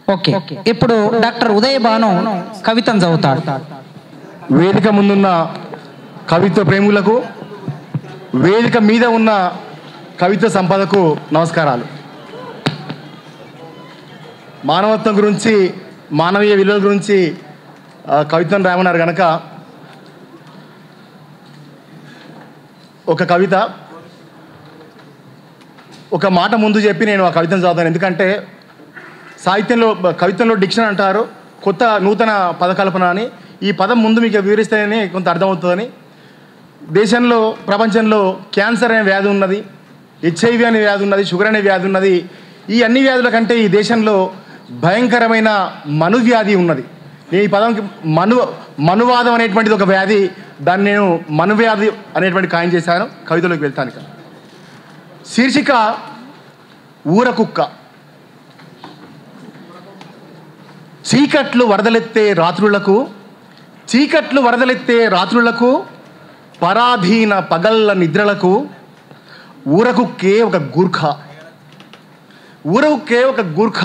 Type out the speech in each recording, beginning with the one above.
okay ఇప్పుడు doctor Uday Bhanu కవితను చదువుతాడు వేదిక ముందున్న కవిత్వ ప్రేములకు వేదిక మీద ఉన్న కవిత్వ సంపదకు నమస్కారాలు మానవత్వం గురించి మానవీయ విలువల గురించి ఆ, కవిత్వం రాయమన్నారు కనుక ఒక కవిత ఒక మాట ముందు చెప్పి నేను ఆ కవితను చదువుతాను ఎందుకంటే సాహిత్యంలో కవిత్వంలో డిక్షన్ అంటారు కొత్త నూతన పదకల్పన అని ఈ పదం ముందు మీకు వివరిస్తేనే కొంత అర్థమవుతుందని దేశంలో ప్రపంచంలో క్యాన్సర్ అనే వ్యాధి ఉన్నది హెచ్ఐవి అనే వ్యాధి ఉన్నది షుగర్ అనే వ్యాధి ఉన్నది ఈ అన్ని వ్యాధుల కంటే ఈ దేశంలో భయంకరమైన మనువ్యాధి ఉన్నది నేను ఈ పదంకి మను మనువాదం అనేటువంటిది ఒక వ్యాధి దాన్ని నేను మనువ్యాధి అనేటువంటి ఖాయం చేశాను కవితలోకి వెళ్తాను ఇక శీర్షిక ఊర కుక్క చీకట్లు వరదలెత్తే రాత్రులకు చీకట్లు వరదలెత్తే రాత్రులకు పరాధీన పగళ్ళ నిద్రలకు ఊరకుక్కే ఒక గూర్ఖ ఊరకుక్కే ఒక గూర్ఖ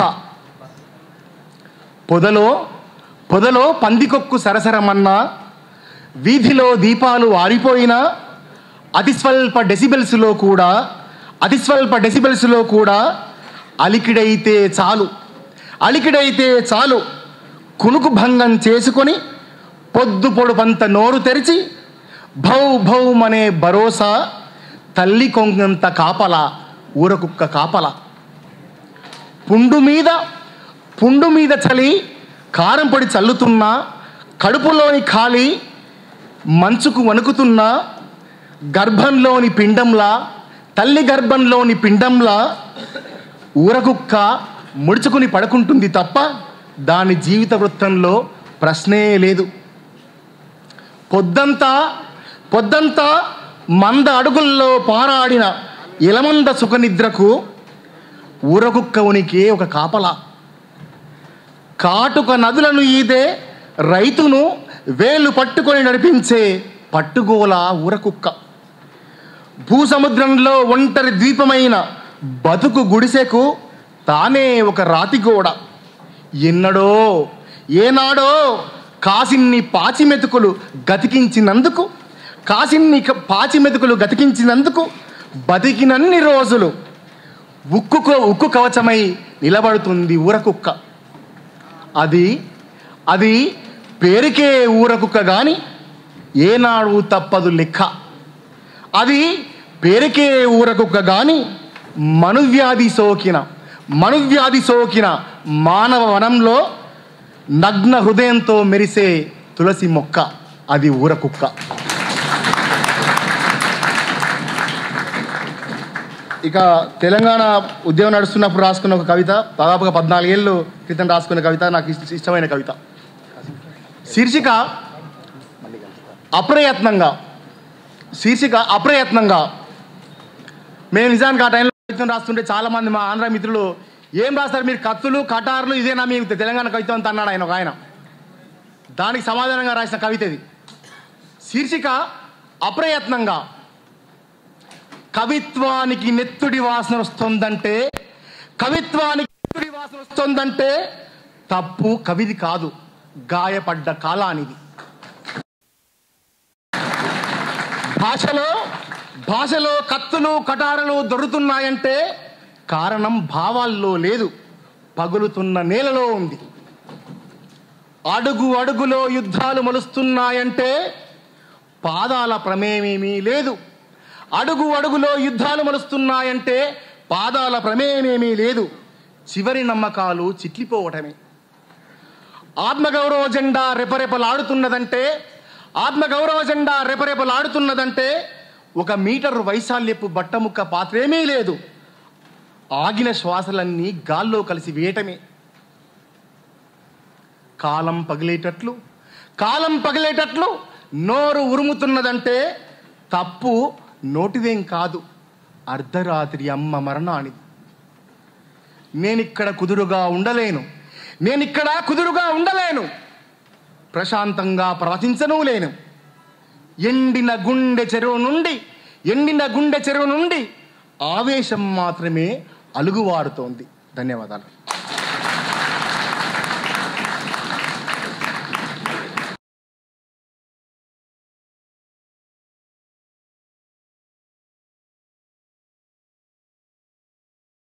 పొదలో పొదలో పందికొక్కు సరసరమన్నా వీధిలో దీపాలు ఆరిపోయినా అతి స్వల్ప డెసిబెల్స్లో కూడా అతి స్వల్ప డెసిబెల్స్లో కూడా అలికిడైతే చాలు అలికిడైతే చాలు కునుకు భంగం చేసుకొని పొద్దు పొడుపంత నోరు తెరిచి భౌ భౌమనే భరోసా తల్లి కొంగంత కాపల ఊరకుక్క కాపల పుండు మీద పుండు మీద చలి కారం పొడి చల్లుతున్నా కడుపులోని ఖాళీ మంచుకు వణుకుతున్నా గర్భంలోని పిండంలా తల్లి గర్భంలోని పిండంలా ఊరకుక్క ముడుచుకుని పడుకుంటుంది తప్ప దాని జీవిత వృత్తంలో ప్రశ్నే లేదు పొద్దంతా పొద్దంతా మంద అడుగుల్లో పారాడిన ఇలమంద సుఖనిద్రకు ఊరకుక్క ఉనికి ఒక కాపల కాటుక నదులను ఈదే రైతును వేలు పట్టుకొని నడిపించే పట్టుగోల ఊరకుక్క భూసముద్రంలో ఒంటరి ద్వీపమైన బతుకు గుడిసెకు తానే ఒక రాతిగోడ ఎన్నడో ఏనాడో కాసిన్ని పాచిమెతుకులు గతికించినందుకు కాసిన్ని క- పాచిమెతుకులు గతికించినందుకు బతికినన్ని రోజులు ఉక్కు ఉక్కు కవచమై నిలబడుతుంది ఊరకుక్క అది అది పేరుకే ఊరకుక్క గాని ఏనాడు తప్పదు లెక్క అది పేరుకే ఊరకుక్క గాని మనువ్యాధి సోకిన మనువ్యాధి సోకిన మానవ వనంలో నగ్న హృదయంతో మెరిసే తులసి మొక్క అది ఊరకుక్క ఇక తెలంగాణ ఉద్యమం నడుస్తున్నప్పుడు రాసుకున్న ఒక కవిత దాదాపుగా పద్నాలుగేళ్ళు క్రితం రాసుకున్న కవిత నాకు ఇష్ట- ఇష్టమైన కవిత శీర్షిక అప్రయత్నంగా శీర్షిక అప్రయత్నంగా మేము నిజానికి ఆ టైంలో కవిత్వం రాస్తుంటే చాలా మంది మా ఆంధ్ర మిత్రులు ఏం రాస్తారు మీరు కత్తులు కటార్లు ఇదేనా మీ తెలంగాణ కవిత్వం అంత అన్నాడు ఆయన ఒక ఆయన దానికి సమాధానంగా రాసిన కవిత ఇది శీర్షిక అప్రయత్నంగా కవిత్వానికి నెత్తుడి వాసన వస్తుందంటే కవిత్వానికి నెత్తుడి వాసన వస్తుందంటే తప్పు కవిది కాదు గాయపడ్డ కాలానిది భాషలో భాషలో కత్తులు కటారలు దొరుకుతున్నాయంటే కారణం భావాల్లో లేదు పగులుతున్న నేలలో ఉంది అడుగు అడుగులో యుద్ధాలు మలుస్తున్నాయంటే పాదాల ప్రమేమేమీ లేదు అడుగు అడుగులో యుద్ధాలు మలుస్తున్నాయంటే పాదాల ప్రమేయమేమీ లేదు చివరి నమ్మకాలు చిట్లిపోవటమే ఆత్మగౌరవ జెండా రెపరెపలాడుతున్నదంటే ఆత్మగౌరవ జెండా రెపరెపలాడుతున్నదంటే ఒక మీటర్ వైశాల్యపు బట్టముక్క పాత్రేమీ లేదు ఆగిన శ్వాసలన్నీ గాల్లో కలిసి వేయటమే కాలం పగిలేటట్లు కాలం పగిలేటట్లు నోరు ఉరుముతున్నదంటే తప్పు నోటిదేం కాదు అర్ధరాత్రి అమ్మ మరణానిది నేనిక్కడ కుదురుగా ఉండలేను నేనిక్కడ కుదురుగా ఉండలేను ప్రశాంతంగా ప్రవచించను లేను ఎండిన గుండె చెరువు నుండి ఎండిన గుండె చెరువు నుండి ఆవేశం మాత్రమే అలుగువారుతోంది ధన్యవాదాలు